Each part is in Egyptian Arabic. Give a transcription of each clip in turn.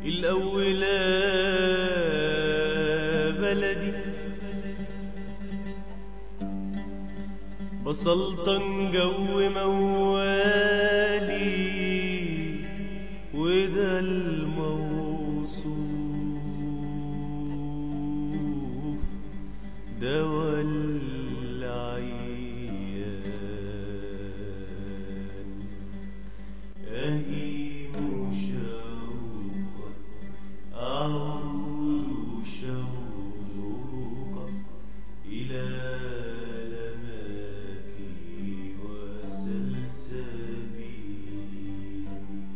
الأولى بلدي بسلطن جو موالي وده الموصوف دوا العيان أهيم شوقا أعود شوقا إلى لماكي وسلسبيلي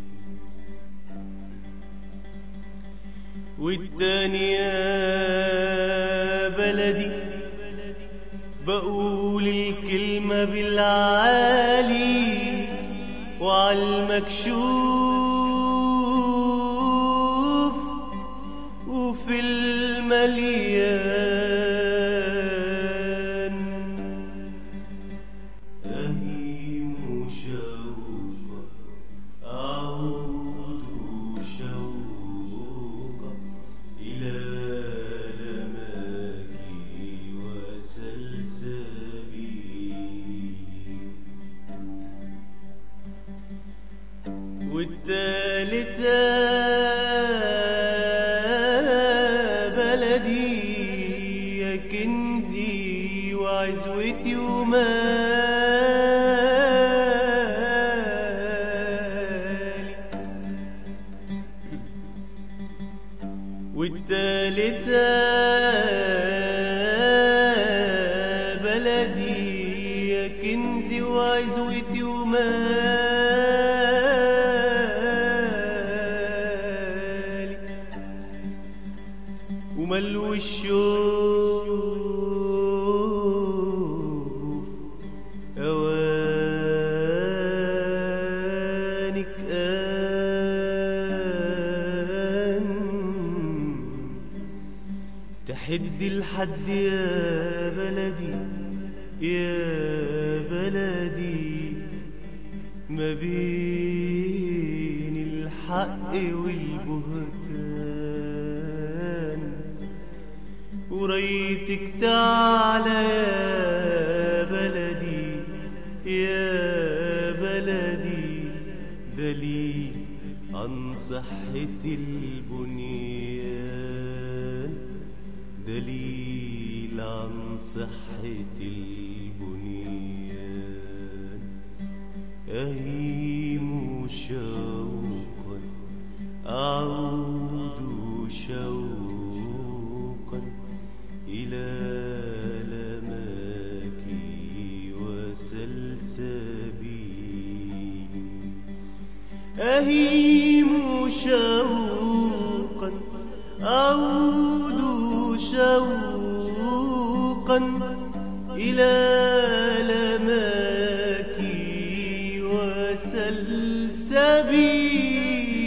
والتانية بلدي بقول الكلمة بالعالي وعلى المكشوف وفي المليان أهيم شوقا أعود شوقا إلى لماكي وسلسبيلي والتالتة بلدي يا كنزي وعزوتي ومالي والتالتة بلدي يا كنزي وعزوتي ومالي وملو الشوف أوانك آن تحدي الحد يا بلدي يا بلدي ما بين الحق والبهتان وريتك تعالى يا بلدي يا بلدي دليل عن صحة البنيان دليل عن صحة البنيان أهيم شوقا أعود شوقا إلى لماكي وسلسبيلي أهيم شوقا أعود شوقا إلى لماكي وسلسبيلي